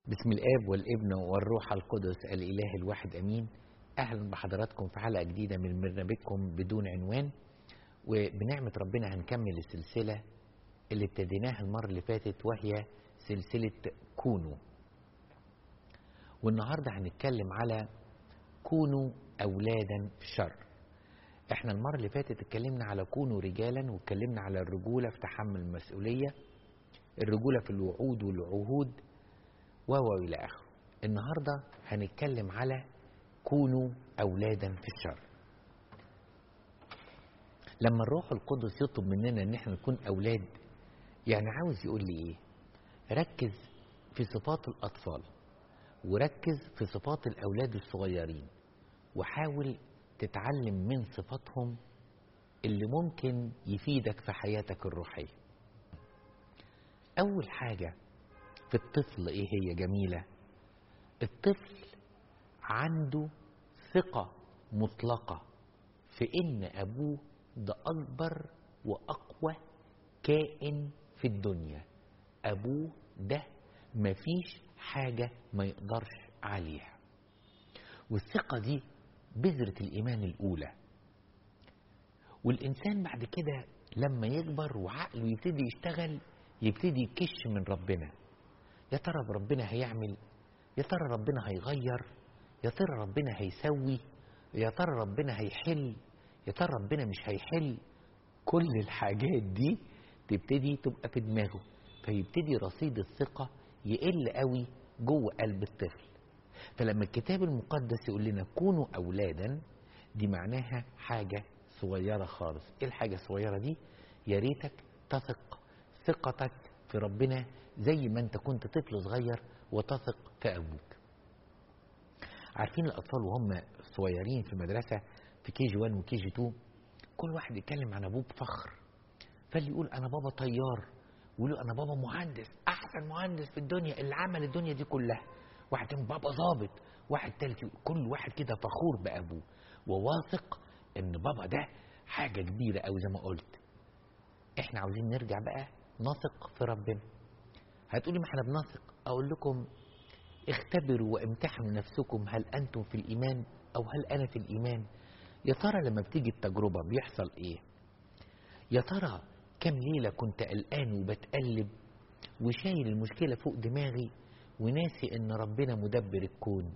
بسم الاب والابن والروح القدس الاله الواحد امين اهلا بحضراتكم في حلقه جديده من برنامجكم بدون عنوان وبنعمه ربنا هنكمل السلسله اللي ابتديناها المره اللي فاتت وهي سلسله كونوا والنهارده هنتكلم على كونوا اولادا شر احنا المره اللي فاتت اتكلمنا على كونوا رجالا واتكلمنا على الرجوله في تحمل المسؤوليه الرجوله في الوعود والعهود و إلى آخره النهاردة هنتكلم على كونوا أولادا في الشر لما الروح القدس يطلب مننا ان احنا نكون اولاد يعني عاوز يقول لي ايه ركز في صفات الاطفال وركز في صفات الاولاد الصغيرين وحاول تتعلم من صفاتهم اللي ممكن يفيدك في حياتك الروحيه اول حاجه في الطفل ايه هي جميلة الطفل عنده ثقة مطلقة في ان ابوه ده اكبر واقوى كائن في الدنيا ابوه ده مفيش حاجة ما يقدرش عليها والثقة دي بذرة الايمان الاولى والانسان بعد كده لما يكبر وعقله يبتدي يشتغل يبتدي يكش من ربنا يا ترى ربنا هيعمل يا ترى ربنا هيغير يا ترى ربنا هيسوي يا ترى ربنا هيحل يا ترى ربنا مش هيحل كل الحاجات دي تبتدي تبقى في دماغه فيبتدي رصيد الثقة يقل قوي جوه قلب الطفل فلما الكتاب المقدس يقول لنا كونوا أولادا دي معناها حاجة صغيرة خالص ايه الحاجة الصغيرة دي يا ريتك تثق ثقتك في ربنا زي ما انت كنت طفل صغير وتثق في ابوك عارفين الاطفال وهم صغيرين في المدرسه في كي جي 1 وكي جي 2 كل واحد يتكلم عن ابوه بفخر فاللي يقول انا بابا طيار ويقول انا بابا مهندس احسن مهندس في الدنيا اللي عمل الدنيا دي كلها واحد تاني بابا ظابط واحد تالت كل واحد كده فخور بابوه وواثق ان بابا ده حاجه كبيره قوي زي ما قلت احنا عاوزين نرجع بقى نثق في ربنا هتقولي ما احنا بنثق اقول لكم اختبروا وامتحنوا نفسكم هل انتم في الايمان او هل انا في الايمان يا ترى لما بتيجي التجربه بيحصل ايه يا ترى كم ليله كنت قلقان وبتقلب وشايل المشكله فوق دماغي وناسي ان ربنا مدبر الكون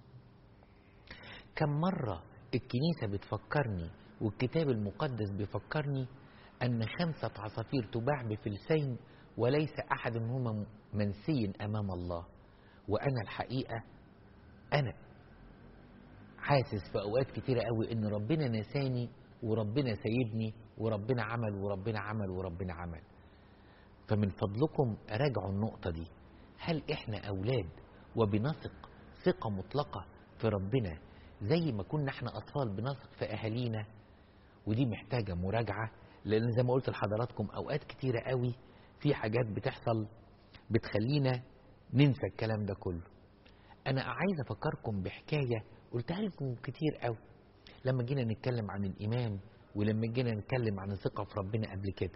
كم مره الكنيسه بتفكرني والكتاب المقدس بيفكرني أن خمسة عصافير تباع بفلسين وليس أحد منهما منسي أمام الله وأنا الحقيقة أنا حاسس في أوقات كتيرة قوي إن ربنا نساني وربنا سايبني وربنا عمل وربنا عمل وربنا عمل فمن فضلكم راجعوا النقطة دي هل إحنا أولاد وبنثق ثقة مطلقة في ربنا زي ما كنا إحنا أطفال بنثق في أهالينا ودي محتاجة مراجعة لان زي ما قلت لحضراتكم اوقات كتيره قوي في حاجات بتحصل بتخلينا ننسى الكلام ده كله انا عايز افكركم بحكايه قلتها لكم كتير قوي لما جينا نتكلم عن الايمان ولما جينا نتكلم عن الثقه في ربنا قبل كده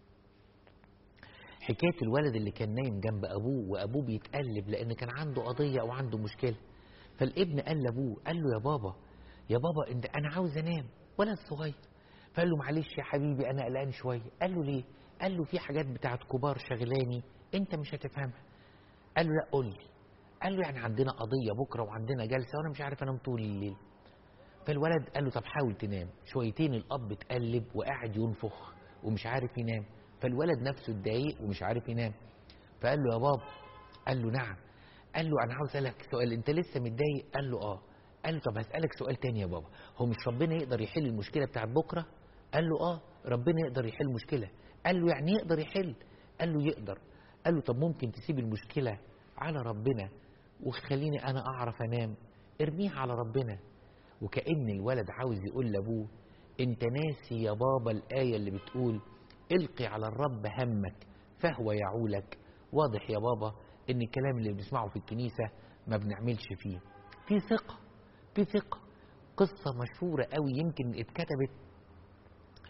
حكايه الولد اللي كان نايم جنب ابوه وابوه بيتقلب لان كان عنده قضيه او عنده مشكله فالابن قال لابوه قال له يا بابا يا بابا انت انا عاوز انام ولد صغير فقال له معلش يا حبيبي انا قلقان شويه قال له ليه قال له في حاجات بتاعت كبار شغلاني انت مش هتفهمها قال له لا قول لي قال له يعني عندنا قضيه بكره وعندنا جلسه وانا مش عارف انام طول الليل فالولد قال له طب حاول تنام شويتين الاب اتقلب وقاعد ينفخ ومش عارف ينام فالولد نفسه اتضايق ومش عارف ينام فقال له يا بابا قال له نعم قال له انا عاوز اسالك سؤال انت لسه متضايق قال له اه قال له طب هسالك سؤال تاني يا بابا هو مش ربنا يقدر يحل المشكله بتاعت بكره قال له اه ربنا يقدر يحل مشكله قال له يعني يقدر يحل قال له يقدر قال له طب ممكن تسيب المشكله على ربنا وخليني انا اعرف انام ارميها على ربنا وكأن الولد عاوز يقول لابوه انت ناسي يا بابا الآية اللي بتقول القي على الرب همك فهو يعولك واضح يا بابا ان الكلام اللي بنسمعه في الكنيسة ما بنعملش فيه في ثقة في ثقة قصة مشهورة قوي يمكن اتكتبت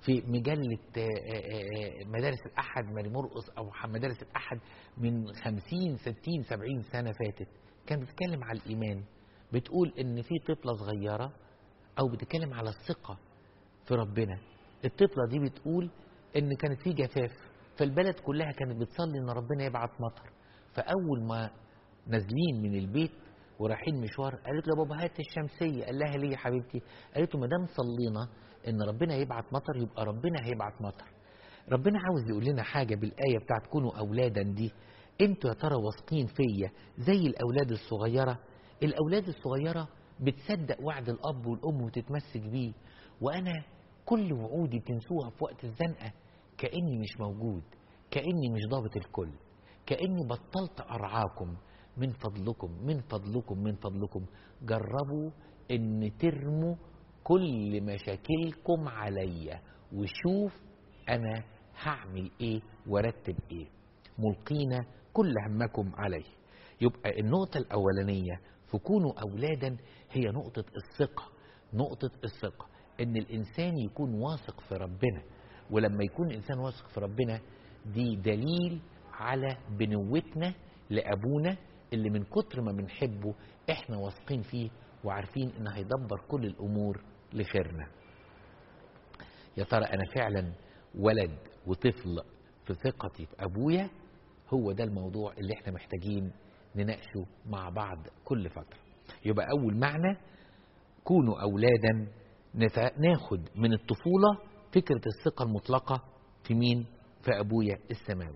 في مجلة آه، آه، آه، مدارس الأحد ماري مرقص أو ح- مدارس الأحد من خمسين ستين سبعين سنة فاتت كان بتتكلم على الإيمان بتقول إن في طفلة صغيرة أو بتتكلم على الثقة في ربنا الطفلة دي بتقول إن كانت في جفاف فالبلد كلها كانت بتصلي إن ربنا يبعت مطر فأول ما نازلين من البيت ورايحين مشوار قالت له بابا هات الشمسية قال لها ليه يا حبيبتي قالت له ما دام صلينا إن ربنا يبعت مطر يبقى ربنا هيبعت مطر ربنا عاوز يقول لنا حاجة بالآية بتاعت كونوا أولادا دي انتوا يا ترى واثقين فيا زي الأولاد الصغيرة الأولاد الصغيرة بتصدق وعد الأب والأم وتتمسك بيه وأنا كل وعودي بتنسوها في وقت الزنقة كأني مش موجود كأني مش ضابط الكل كأني بطلت أرعاكم من فضلكم من فضلكم من فضلكم جربوا إن ترموا كل مشاكلكم عليا وشوف أنا هعمل إيه وارتب إيه ملقين كل همكم عليه يبقى النقطة الأولانية في كونوا أولادا هي نقطة الثقة نقطة الثقة إن الإنسان يكون واثق في ربنا ولما يكون الإنسان واثق في ربنا دي دليل على بنوتنا لأبونا اللي من كتر ما بنحبه إحنا واثقين فيه وعارفين إن هيدبر كل الأمور لخيرنا يا ترى أنا فعلا ولد وطفل في ثقتي في أبويا هو ده الموضوع اللي احنا محتاجين نناقشه مع بعض كل فترة يبقى أول معنى كونوا أولادا نتا- ناخد من الطفولة فكرة الثقة المطلقة في مين؟ في أبويا السماوي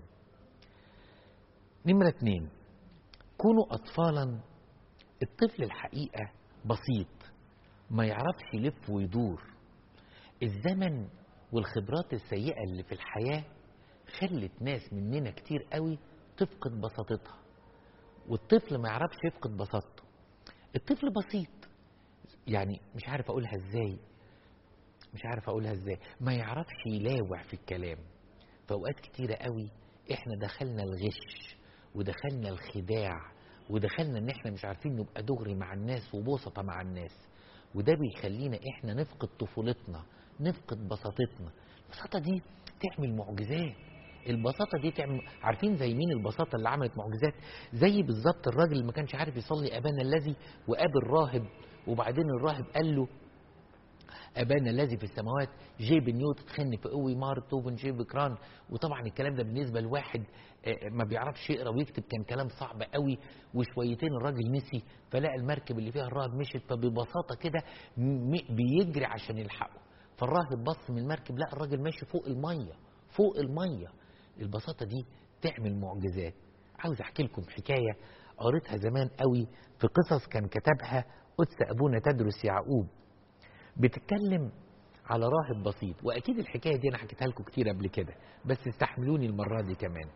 نمرة اتنين كونوا أطفالا الطفل الحقيقة بسيط ما يعرفش يلف ويدور الزمن والخبرات السيئة اللي في الحياة خلت ناس مننا كتير قوي تفقد بساطتها والطفل ما يعرفش يفقد بساطته الطفل بسيط يعني مش عارف اقولها ازاي مش عارف اقولها ازاي ما يعرفش يلاوع في الكلام في اوقات كتيره قوي احنا دخلنا الغش ودخلنا الخداع ودخلنا ان احنا مش عارفين نبقى دغري مع الناس وبسطة مع الناس وده بيخلينا احنا نفقد طفولتنا نفقد بساطتنا البساطة دي تعمل معجزات البساطة دي تعمل عارفين زي مين البساطة اللي عملت معجزات زي بالظبط الراجل اللي ما كانش عارف يصلي أبانا الذي وقابل راهب وبعدين الراهب قال له أبانا الذي في السماوات جيب نيوت تخن في قوي مار توبن جيب كران وطبعا الكلام ده بالنسبة لواحد آه، ما بيعرفش يقرا ويكتب كان كلام صعب قوي وشويتين الراجل نسي فلقى المركب اللي فيها الراهب مشت فببساطة كده م- بيجري عشان يلحقه فالراهب بص من المركب لقى الراجل ماشي فوق المية فوق المية البساطة دي تعمل معجزات عاوز احكي لكم حكاية قريتها زمان قوي في قصص كان كتبها قدس أبونا تدرس يعقوب بتتكلم على راهب بسيط واكيد الحكايه دي انا حكيتها لكم كتير قبل كده بس استحملوني المره دي كمان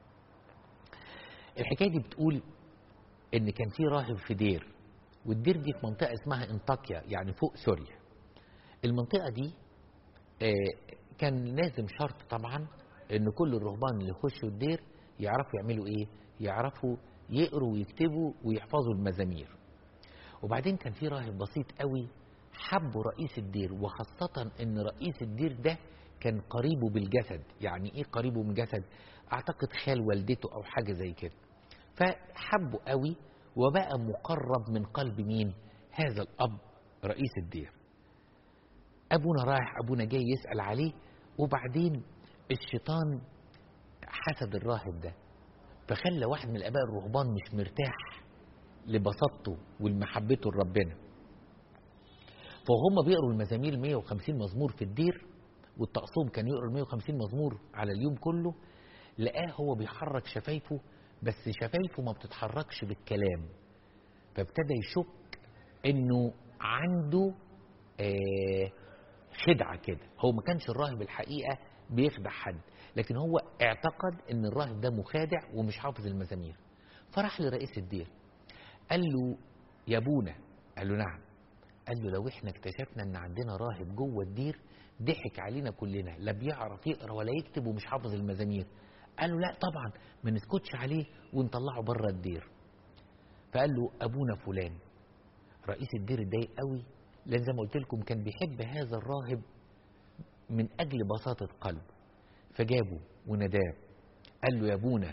الحكايه دي بتقول ان كان في راهب في دير والدير دي في منطقه اسمها انطاكيا يعني فوق سوريا المنطقه دي آه، كان لازم شرط طبعا ان كل الرهبان اللي يخشوا الدير يعرفوا يعملوا ايه يعرفوا يقروا ويكتبوا ويحفظوا المزامير وبعدين كان في راهب بسيط قوي حبوا رئيس الدير وخاصة ان رئيس الدير ده كان قريبه بالجسد يعني ايه قريبه من الجسد اعتقد خال والدته او حاجة زي كده فحبوا قوي وبقى مقرب من قلب مين هذا الاب رئيس الدير ابونا رايح ابونا جاي يسأل عليه وبعدين الشيطان حسد الراهب ده فخلى واحد من الاباء الرهبان مش مرتاح لبساطته ولمحبته لربنا فهم بيقروا المزامير 150 مزمور في الدير والتقصوم كان يقرا ال 150 مزمور على اليوم كله لقاه هو بيحرك شفايفه بس شفايفه ما بتتحركش بالكلام فابتدى يشك انه عنده آه خدعه كده هو ما كانش الراهب الحقيقه بيخدع حد لكن هو اعتقد ان الراهب ده مخادع ومش حافظ المزامير فراح لرئيس الدير قال له يا ابونا قال له نعم قال له لو احنا اكتشفنا ان عندنا راهب جوه الدير ضحك علينا كلنا لا بيعرف يقرا ولا يكتب ومش حافظ المزامير قال له لا طبعا ما نسكتش عليه ونطلعه بره الدير فقال له ابونا فلان رئيس الدير اتضايق قوي لان زي ما قلت لكم كان بيحب هذا الراهب من أجل بساطة قلب فجابه وناداه قال له يا ابونا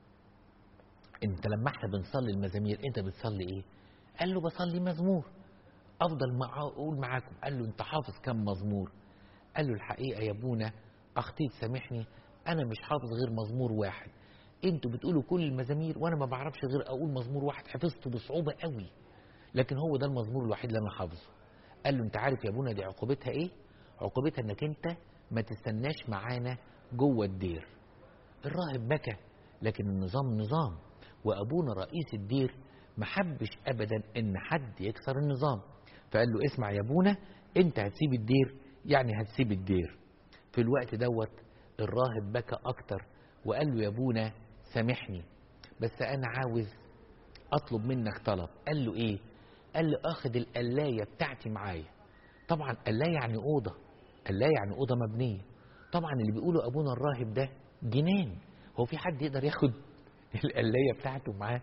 انت لما احنا بنصلي المزامير انت بتصلي ايه قال له بصلي مزمور افضل ما اقول معاكم قال له انت حافظ كم مزمور قال له الحقيقه يا ابونا اخطيت سامحني انا مش حافظ غير مزمور واحد انتوا بتقولوا كل المزامير وانا ما بعرفش غير اقول مزمور واحد حفظته بصعوبه قوي لكن هو ده المزمور الوحيد اللي انا حافظه قال له انت عارف يا ابونا دي عقوبتها ايه عقوبتها انك انت ما تستناش معانا جوه الدير الراهب بكى لكن النظام نظام وابونا رئيس الدير ما حبش ابدا ان حد يكسر النظام فقال له اسمع يا ابونا انت هتسيب الدير يعني هتسيب الدير في الوقت دوت الراهب بكى اكتر وقال له يا ابونا سامحني بس انا عاوز اطلب منك طلب قال له ايه قال له اخد القلايه بتاعتي معايا طبعا قلايه يعني اوضه قلايه يعني اوضه مبنيه طبعا اللي بيقولوا ابونا الراهب ده جنان هو في حد يقدر ياخد القلايه بتاعته معاه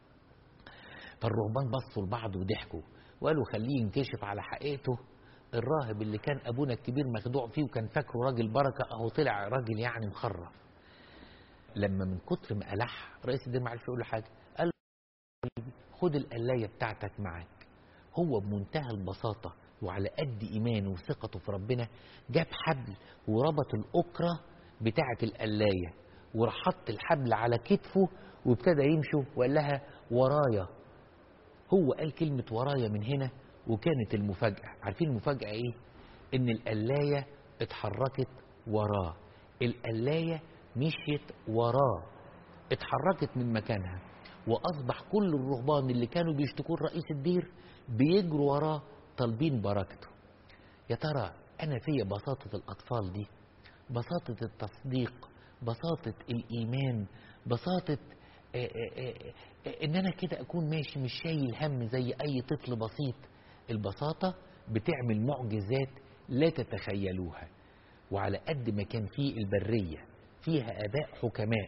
فالرهبان بصوا لبعض وضحكوا وقالوا خليه ينكشف على حقيقته الراهب اللي كان ابونا الكبير مخدوع فيه وكان فاكره راجل بركه اهو طلع راجل يعني مخرف لما من كتر ما ألح رئيس الدين ما عرفش يقول له حاجه قال له خد القلايه بتاعتك معاك هو بمنتهى البساطه وعلى قد ايمانه وثقته في ربنا جاب حبل وربط الاكره بتاعه القلايه وراح حط الحبل على كتفه وابتدى يمشوا وقال لها ورايا هو قال كلمة ورايا من هنا وكانت المفاجأة عارفين المفاجأة ايه ان القلاية اتحركت وراه القلاية مشيت وراه اتحركت من مكانها واصبح كل الرهبان اللي كانوا بيشتكوا رئيس الدير بيجروا وراه طالبين بركته يا ترى انا فيا بساطة الاطفال دي بساطة التصديق بساطة الايمان بساطة آآ آآ آآ ان انا كده اكون ماشي مش شايل هم زي اي طفل بسيط البساطة بتعمل معجزات لا تتخيلوها وعلى قد ما كان في البرية فيها اباء حكماء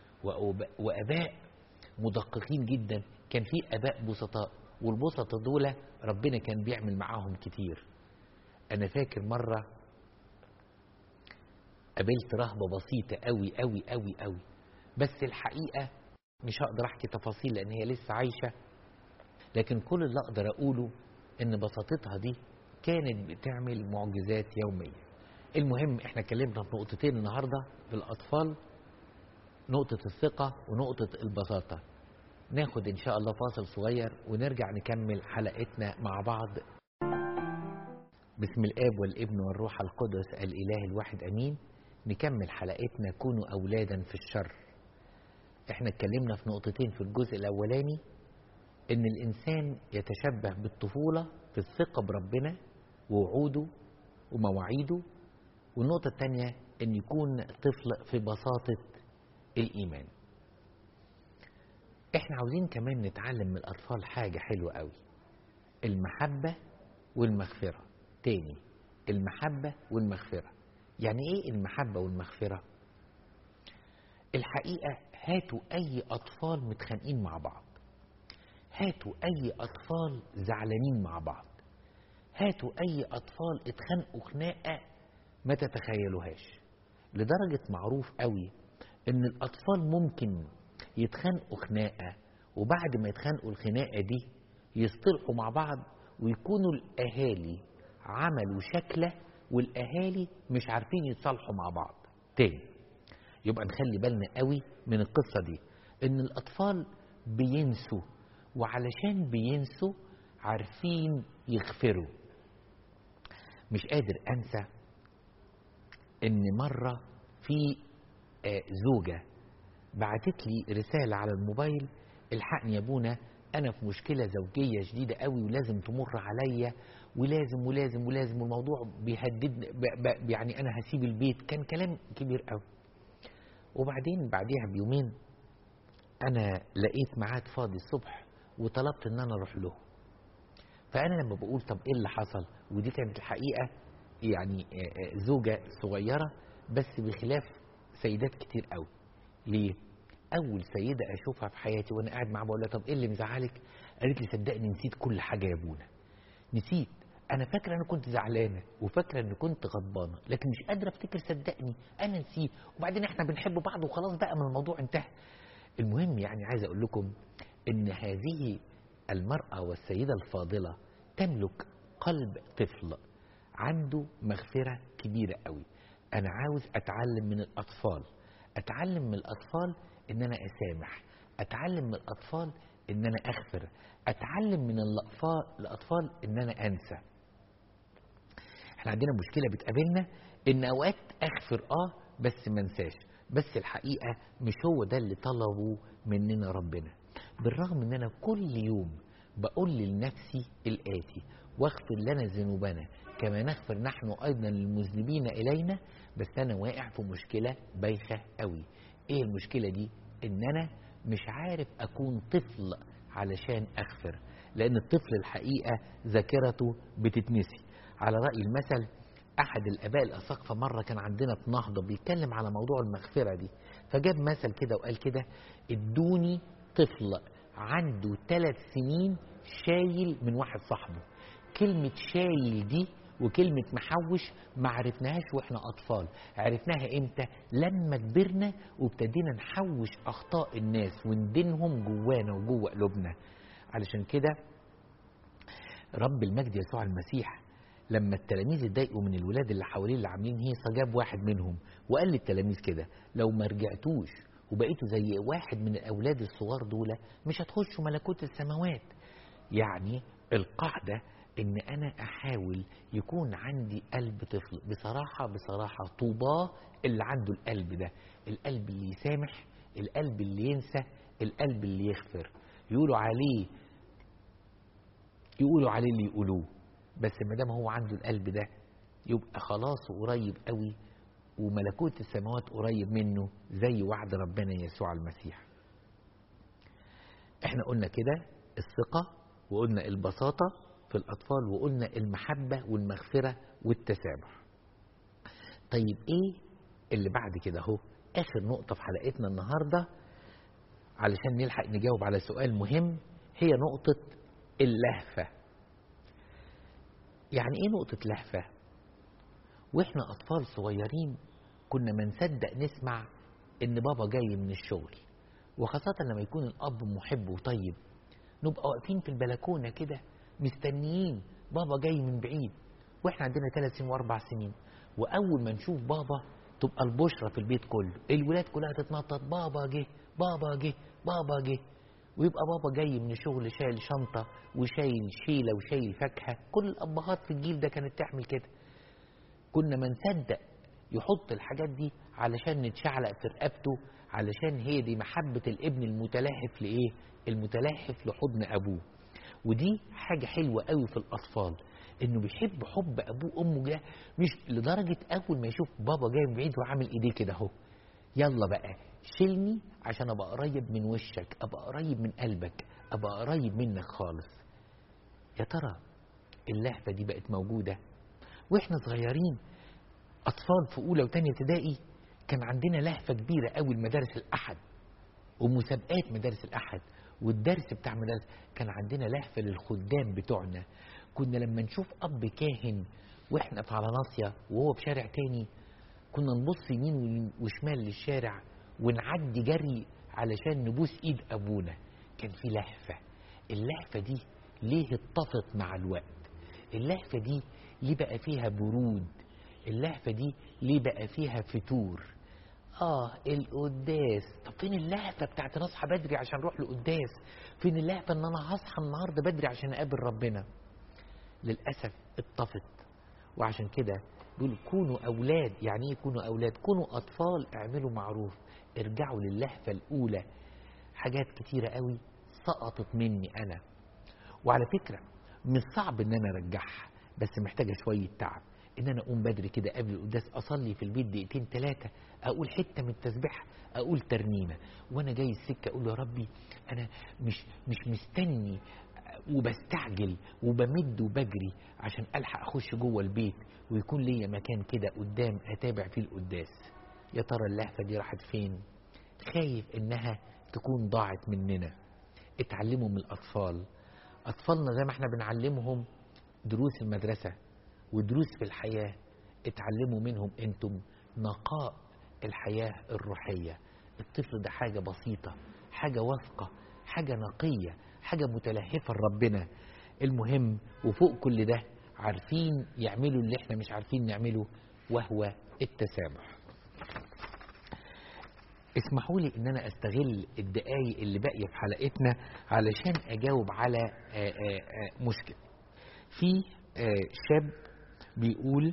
واباء مدققين جدا كان في اباء بسطاء والبسطاء دول ربنا كان بيعمل معاهم كتير انا فاكر مرة قابلت رهبة بسيطة قوي قوي قوي قوي بس الحقيقة مش هقدر احكي تفاصيل لان هي لسه عايشة لكن كل اللي اقدر اقوله ان بساطتها دي كانت بتعمل معجزات يومية المهم احنا اتكلمنا في نقطتين النهاردة في الاطفال نقطة الثقة ونقطة البساطة ناخد ان شاء الله فاصل صغير ونرجع نكمل حلقتنا مع بعض بسم الاب والابن والروح القدس الاله الواحد امين نكمل حلقتنا كونوا اولادا في الشر احنا اتكلمنا في نقطتين في الجزء الاولاني ان الانسان يتشبه بالطفولة في الثقة بربنا ووعوده ومواعيده والنقطة الثانية ان يكون طفل في بساطة الايمان احنا عاوزين كمان نتعلم من الاطفال حاجة حلوة قوي المحبة والمغفرة تاني المحبة والمغفرة يعني ايه المحبة والمغفرة الحقيقة هاتوا اي اطفال متخانقين مع بعض هاتوا اي اطفال زعلانين مع بعض هاتوا اي اطفال اتخانقوا خناقة ما تتخيلوهاش لدرجة معروف قوي ان الاطفال ممكن يتخانقوا خناقة وبعد ما يتخانقوا الخناقة دي يصطلحوا مع بعض ويكونوا الاهالي عملوا شكلة والاهالي مش عارفين يتصالحوا مع بعض تاني يبقى نخلي بالنا قوي من القصة دي ان الاطفال بينسوا وعلشان بينسوا عارفين يغفروا مش قادر انسى ان مرة في زوجة بعتت لي رسالة على الموبايل الحقني يا ابونا انا في مشكلة زوجية شديدة قوي ولازم تمر عليا ولازم ولازم ولازم الموضوع بيهددني يعني انا هسيب البيت كان كلام كبير قوي وبعدين بعديها بيومين انا لقيت ميعاد فاضي الصبح وطلبت ان انا اروح له فانا لما بقول طب ايه اللي حصل ودي كانت الحقيقه يعني زوجه صغيره بس بخلاف سيدات كتير قوي ليه اول سيده اشوفها في حياتي وانا قاعد معاها بقول لها طب ايه اللي مزعلك قالت لي صدقني نسيت كل حاجه يا ابونا نسيت انا فاكره انا كنت زعلانه وفاكره ان كنت غضبانه لكن مش قادره افتكر صدقني انا نسيت وبعدين احنا بنحب بعض وخلاص بقى من الموضوع انتهى المهم يعني عايز اقول لكم ان هذه المراه والسيده الفاضله تملك قلب طفل عنده مغفره كبيره قوي انا عاوز اتعلم من الاطفال اتعلم من الاطفال ان انا اسامح اتعلم من الاطفال ان انا اغفر اتعلم من الأطفال- الاطفال ان انا انسى احنا عندنا مشكله بتقابلنا ان اوقات اغفر اه بس ما انساش بس الحقيقه مش هو ده اللي طلبه مننا ربنا بالرغم ان انا كل يوم بقول لنفسي الاتي واغفر لنا ذنوبنا كما نغفر نحن ايضا للمذنبين الينا بس انا واقع في مشكله بايخه قوي ايه المشكله دي ان انا مش عارف اكون طفل علشان اغفر لان الطفل الحقيقه ذاكرته بتتنسي على راي المثل احد الاباء الاساقفه مره كان عندنا في نهضه بيتكلم على موضوع المغفره دي فجاب مثل كده وقال كده ادوني طفل عنده ثلاث سنين شايل من واحد صاحبه كلمة شايل دي وكلمة محوش ما عرفناهاش واحنا أطفال عرفناها إمتى لما كبرنا وابتدينا نحوش أخطاء الناس وندينهم جوانا وجوه قلوبنا علشان كده رب المجد يسوع المسيح لما التلاميذ اتضايقوا من الولاد اللي حواليه اللي عاملين هيصه جاب واحد منهم وقال للتلاميذ كده لو ما رجعتوش وبقيتوا زي واحد من الاولاد الصغار دول مش هتخشوا ملكوت السماوات يعني القاعده ان انا احاول يكون عندي قلب طفل بصراحه بصراحه طوباه اللي عنده القلب ده القلب اللي يسامح القلب اللي ينسى القلب اللي يغفر يقولوا عليه يقولوا عليه اللي يقولوه بس ما دام هو عنده القلب ده يبقى خلاص قريب قوي وملكوت السماوات قريب منه زي وعد ربنا يسوع المسيح احنا قلنا كده الثقة وقلنا البساطة في الأطفال وقلنا المحبة والمغفرة والتسامح طيب ايه اللي بعد كده اهو اخر نقطة في حلقتنا النهاردة علشان نلحق نجاوب على سؤال مهم هي نقطة اللهفة يعني ايه نقطة لهفة واحنا اطفال صغيرين كنا ما نصدق نسمع ان بابا جاي من الشغل وخاصة لما يكون الاب محب وطيب نبقى واقفين في البلكونة كده مستنيين بابا جاي من بعيد واحنا عندنا ثلاث سنين واربع سنين واول ما نشوف بابا تبقى البشرة في البيت كله الولاد كلها تتنطط بابا جه بابا جه بابا جه ويبقى بابا جاي من الشغل شايل شنطة وشايل شيلة وشايل فاكهة كل الأبهات في الجيل ده كانت تعمل كده كنا ما نصدق يحط الحاجات دي علشان نتشعلق في رقبته علشان هي دي محبة الابن المتلهف لإيه؟ المتلهف لحضن أبوه ودي حاجة حلوة قوي في الأطفال إنه بيحب حب أبوه وأمه ده مش لدرجة أول ما يشوف بابا جاي من بعيد وعامل إيديه كده أهو يلا بقى شيلني عشان أبقى قريب من وشك أبقى قريب من قلبك أبقى قريب منك خالص يا ترى اللهفة دي بقت موجودة واحنا صغيرين اطفال في اولى وثانيه ابتدائي كان عندنا لهفه كبيره قوي لمدارس الاحد ومسابقات مدارس الاحد والدرس بتاع مدارس كان عندنا لهفه للخدام بتوعنا كنا لما نشوف اب كاهن واحنا في على ناصيه وهو في شارع تاني كنا نبص يمين وشمال للشارع ونعدي جري علشان نبوس ايد ابونا كان في لهفه اللهفه دي ليه اتطفت مع الوقت اللهفه دي ليه بقى فيها برود اللهفة دي ليه بقى فيها فتور اه القداس طب فين اللهفة بتاعت انا اصحى بدري عشان اروح القداس فين اللهفة ان انا هصحى النهاردة بدري عشان اقابل ربنا للأسف اتطفت وعشان كده بيقول كونوا أولاد يعني ايه كونوا أولاد كونوا أطفال اعملوا معروف ارجعوا للهفة الأولى حاجات كتيرة قوي سقطت مني أنا وعلى فكرة مش صعب ان انا ارجعها بس محتاجة شوية تعب ان انا اقوم بدري كده قبل القداس اصلي في البيت دقيقتين ثلاثة اقول حتة من التسبيح اقول ترنيمة وانا جاي السكة اقول يا ربي انا مش مش مستني وبستعجل وبمد وبجري عشان الحق اخش جوه البيت ويكون ليا مكان كده قدام اتابع فيه القداس يا ترى اللهفة دي راحت فين خايف انها تكون ضاعت مننا اتعلموا من الاطفال اطفالنا زي ما احنا بنعلمهم دروس المدرسة ودروس في الحياة اتعلموا منهم انتم نقاء الحياة الروحية الطفل ده حاجة بسيطة حاجة واثقة حاجة نقية حاجة متلهفة لربنا المهم وفوق كل ده عارفين يعملوا اللي احنا مش عارفين نعمله وهو التسامح اسمحوا لي ان انا استغل الدقايق اللي باقيه في حلقتنا علشان اجاوب على آآ آآ مشكله في شاب بيقول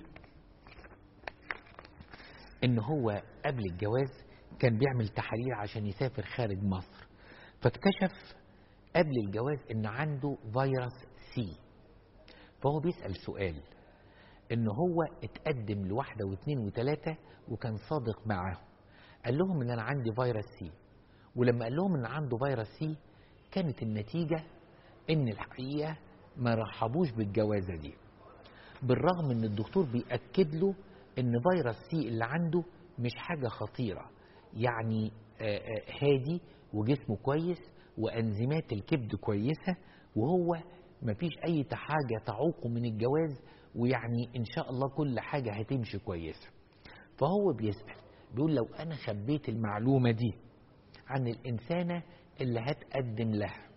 ان هو قبل الجواز كان بيعمل تحاليل عشان يسافر خارج مصر فاكتشف قبل الجواز ان عنده فيروس سي فهو بيسأل سؤال ان هو اتقدم لواحدة واثنين وثلاثة وكان صادق معاهم قال لهم ان انا عندي فيروس سي ولما قال لهم ان عنده فيروس سي كانت النتيجة ان الحقيقة ما رحبوش بالجوازة دي بالرغم ان الدكتور بيأكد له ان فيروس سي اللي عنده مش حاجة خطيرة يعني هادي وجسمه كويس وانزيمات الكبد كويسة وهو مفيش اي حاجة تعوقه من الجواز ويعني ان شاء الله كل حاجة هتمشي كويسة فهو بيسأل بيقول لو انا خبيت المعلومة دي عن الانسانة اللي هتقدم لها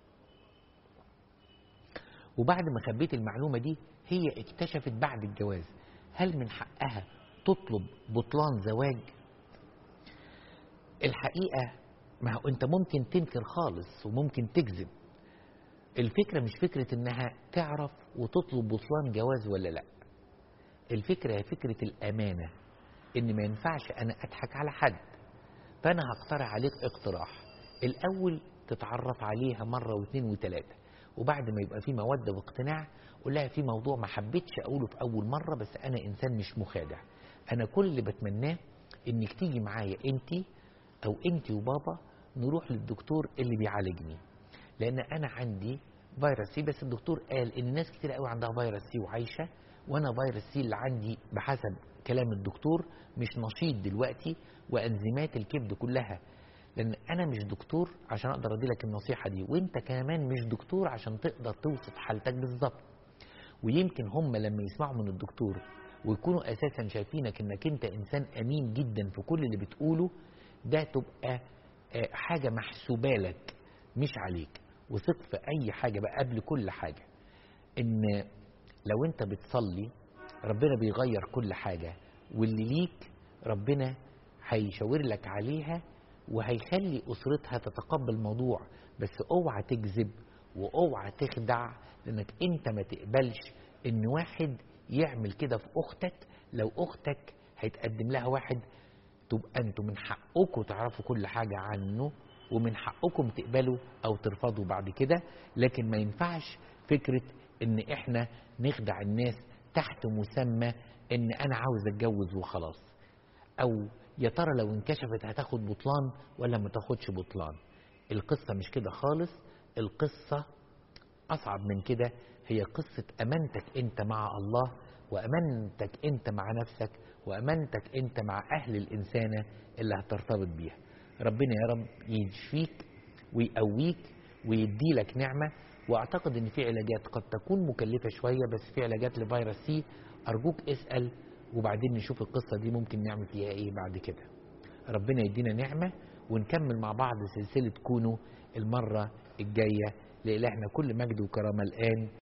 وبعد ما خبيت المعلومة دي هي اكتشفت بعد الجواز هل من حقها تطلب بطلان زواج الحقيقة ما هو انت ممكن تنكر خالص وممكن تكذب الفكرة مش فكرة انها تعرف وتطلب بطلان جواز ولا لا الفكرة هي فكرة الامانة ان ما ينفعش انا اضحك على حد فانا هقترح عليك اقتراح الاول تتعرف عليها مرة واثنين وثلاثة وبعد ما يبقى في مودة واقتناع قول لها في موضوع ما حبيتش اقوله في اول مرة بس انا انسان مش مخادع انا كل اللي بتمناه انك تيجي معايا انت او انت وبابا نروح للدكتور اللي بيعالجني لان انا عندي فيروس سي بس الدكتور قال ان ناس كتير قوي عندها فيروس سي وعايشه وانا فيروس سي اللي عندي بحسب كلام الدكتور مش نشيط دلوقتي وانزيمات الكبد كلها لان انا مش دكتور عشان اقدر ادي لك النصيحه دي وانت كمان مش دكتور عشان تقدر توصف حالتك بالظبط ويمكن هم لما يسمعوا من الدكتور ويكونوا اساسا شايفينك انك انت انسان امين جدا في كل اللي بتقوله ده تبقى حاجه محسوبه لك مش عليك وثق في اي حاجه بقى قبل كل حاجه ان لو انت بتصلي ربنا بيغير كل حاجه واللي ليك ربنا هيشاور لك عليها وهيخلي اسرتها تتقبل الموضوع بس اوعى تكذب واوعى تخدع لانك انت ما تقبلش ان واحد يعمل كده في اختك لو اختك هيتقدم لها واحد تبقى انتوا من حقكم تعرفوا كل حاجه عنه ومن حقكم تقبلوا او ترفضوا بعد كده لكن ما ينفعش فكره ان احنا نخدع الناس تحت مسمى ان انا عاوز اتجوز وخلاص او يا ترى لو انكشفت هتاخد بطلان ولا ما تاخدش بطلان القصه مش كده خالص القصه اصعب من كده هي قصه امانتك انت مع الله وامانتك انت مع نفسك وامانتك انت مع اهل الانسانه اللي هترتبط بيها ربنا يا رب يشفيك ويقويك ويديلك نعمه واعتقد ان في علاجات قد تكون مكلفه شويه بس في علاجات لفيروس سي ارجوك اسال وبعدين نشوف القصه دي ممكن نعمل فيها ايه بعد كده ربنا يدينا نعمه ونكمل مع بعض سلسله كونوا المره الجايه لإلهنا كل مجد وكرامه الان